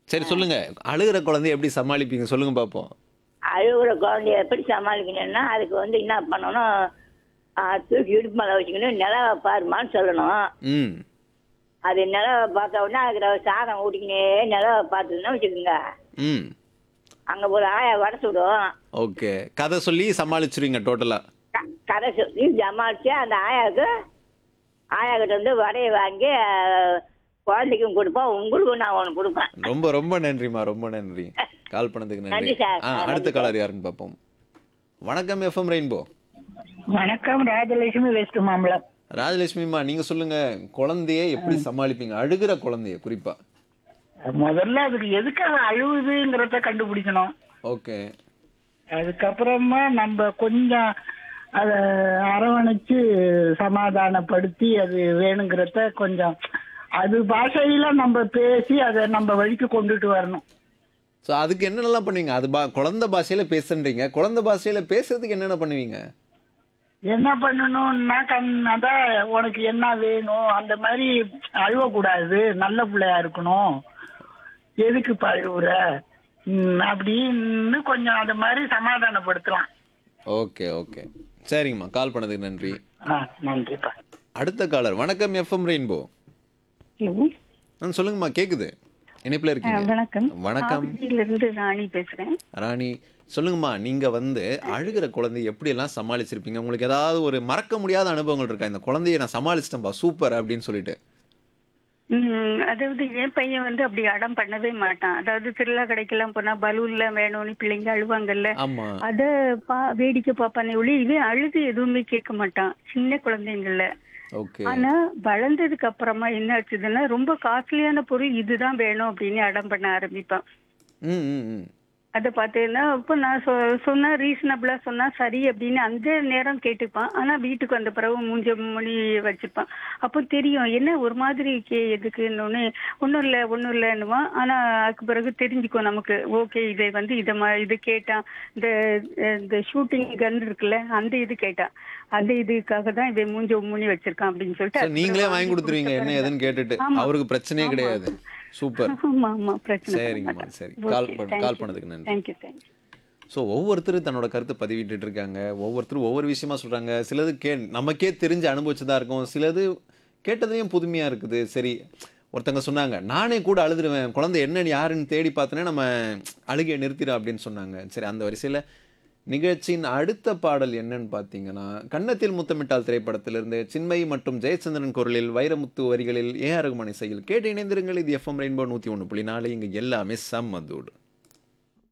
சரி சொல்லுங்க அழுகிற குழந்தைய எப்படி சமாளிப்பீங்க சொல்லுங்க பாப்போம் அழுகுற குழந்தைய எப்படி சமாளிக்கணும்னா அதுக்கு வந்து என்ன பண்ணணும் ஆ, தூக்கி இடுப்பு மேலே வச்சுக்கணும் நிலவை பாருமான்னு சொல்லணும் ம் அது நிலவை பார்த்த உடனே அதுக்கு சாதம் ஊட்டிக்கினே நிலவை பார்த்துதுன்னா வச்சுக்கோங்க ம் அங்கே ஒரு ஆயா வடை சுடும் ஓகே கதை சொல்லி சமாளிச்சிருவீங்க டோட்டலா க- கதை சொல்லி ஜமாளிச்சு அந்த ஆயாவுக்கு ஆயா கிட்ட வந்து வடையை வாங்கி ஆ, குழந்தைக்கும் கொடுப்போம் உங்களுக்கும் நான் ஒன்று கொடுப்பேன் ரொம்ப ரொம்ப நன்றிம்மா ரொம்ப நன்றி கால் பண்ணதுக்கு நன்றி நன்றி சார். ஆ ஆ, அடுத்த நன்றி காலர் யாருன்னு பார்ப்போம் வணக்கம் எஃப்எம் ரெயின்போ வணக்கம் ராஜலட்சுமி வெஸ்ட் மாம்பலம் ராஜலட்சுமிம்மா நீங்க சொல்லுங்க குழந்தைய எப்படி சமாளிப்பீங்க அழுகிற குழந்தைய குறிப்பா முதல்ல அதுக்கு எதுக்காக அழுவுதுங்கிறத கண்டுபிடிக்கணும் ஓகே அதுக்கப்புறமா நம்ம கொஞ்சம் அத அரவணைச்சு சமாதானப்படுத்தி அது வேணுங்கிறத கொஞ்சம் அது பாஷையில நம்ம பேசி அதை நம்ம வழிக்கு கொண்டுட்டு வரணும் ஸோ அதுக்கு என்னென்னலாம் பண்ணுவீங்க அது பா குழந்தை பாஷையில பேசுன்றீங்க குழந்தை பாஷையில பேசுறதுக்கு என்னென்ன பண்ணுவீங்க என்ன பண்ணணும்னா கண் அதான் உனக்கு என்ன வேணும் அந்த மாதிரி அழுவக்கூடாது நல்ல பிள்ளையா இருக்கணும் எதுக்கு இப்ப அழுவுற ம், அப்படின்னு கொஞ்சம் அந்த மாதிரி சமாதானப்படுத்தலாம் ஓகே ஓகே சரிங்கம்மா கால் பண்ணதுக்கு நன்றி ஆ நன்றிப்பா அடுத்த காலர் வணக்கம் எஃப்எம் ரெயின்போ ஆ சொல்லுங்கம்மா கேக்குது இணைப்புல இருக்கீங்க வணக்கம் வணக்கம் இருந்து ராணி பேசுறேன் ராணி சொல்லுங்கம்மா நீங்க வந்து அழுகிற குழந்தைய எப்படி எல்லாம் சமாளிச்சிருப்பீங்க உங்களுக்கு ஏதாவது ஒரு மறக்க முடியாத அனுபவங்கள் இருக்கா இந்த குழந்தைய நான் சமாளிச்சிட்டேன்பா சூப்பர் அப்படின்னு சொல்லிட்டு உம், அதாவது என் பையன் வந்து அப்படி அடம் பண்ணவே மாட்டான் அதாவது திருவிழா கடைக்கெல்லாம் போனா பலூன்ல வேணும்னு பிள்ளைங்க அழுவாங்கல்ல ஆமா அத பா வேடிக்கை பார்ப்பானே ஒளி இவன் அழுது எதுவுமே கேட்க மாட்டான் சின்ன குழந்தைங்கள்ல ஓகே ஆனா வளர்ந்ததுக்கு அப்புறமா என்ன ஆச்சுதுன்னா ரொம்ப காஸ்ட்லியான பொருள் இதுதான் வேணும் அப்படின்னு அடம் பண்ண ஆரம்பிப்பான் ம் ம் ம் அதை பார்த்தீங்கன்னா இப்போ நான் சொ சொன்னா ரீசனபிளா சொன்னா சரி அப்படின்னு அந்த நேரம் கேட்டுப்பான் ஆனா வீட்டுக்கு வந்த பிறகு மூஞ்ச மொழி வச்சுப்பான் அப்போ தெரியும் என்ன ஒரு மாதிரி இருக்கே எதுக்குன்னு ஒன்றும் இல்லை ஒன்றும் இல்லைன்னுவான் ஆனா அதுக்கு பிறகு தெரிஞ்சுக்கும் நமக்கு ஓகே இதை வந்து இதை மா இது கேட்டான் இந்த இந்த ஷூட்டிங் கன் இருக்குல்ல அந்த இது கேட்டான் அந்த இதுக்காக தான் இவன் மூஞ்ச மூணி வச்சிருக்கான் அப்படின்னு சொல்லிட்டு So, அதுக்கு நீங்களே பிறகு வாங்கி கொடுத்துருவீங்க என்ன கொடுத்த ஏதுன்னு கேட்டுட்டு ஆமா. அவருக்கு பிரச்சனையே கிடையாது சூப்பர் ஆமா ஆமா பிரச்சனை பண்ண சரிங்கம்மா மாட்டான். சரி Okay, கால் பண்ண thank கால் you. பண்ணதுக்கு நன்றி Thank you, thank you. So ஒவ்வொருத்தரும் தன்னோட கருத்தை பதிவிட்டுட்டு இருக்காங்க ஒவ்வொருத்தரும் ஒவ்வொரு விஷயமா சொல்றாங்க சிலது கே நமக்கே தெரிஞ்சு அனுபவிச்சதா இருக்கும் சிலது கேட்டதையும் புதுமையா இருக்குது சரி ஒருத்தங்க சொன்னாங்க நானே கூட அழுதுருவேன் குழந்தை என்னன்னு யாருன்னு தேடி பார்த்தோன்னே நம்ம அழுகையை நிறுத்திடும் அப்படின்னு சொன்னாங்க சரி அந்த வரிசையில் நிகழ்ச்சியின் அடுத்த பாடல் என்னன்னு பார்த்தீங்கன்னா கன்னத்தில் முத்தமிட்டால் திரைப்படத்திலிருந்து சின்மை மற்றும் ஜெயச்சந்திரன் குரலில் வைரமுத்து வரிகளில் ஏ ஆர் ரகுமான் இசையில் கேட்டு இணைந்திருங்கள் இது எஃப்எம் ரெயின்போ நூற்றி ஒன்று புள்ளி நாலு இங்கே எல்லாமே சம்மதோடு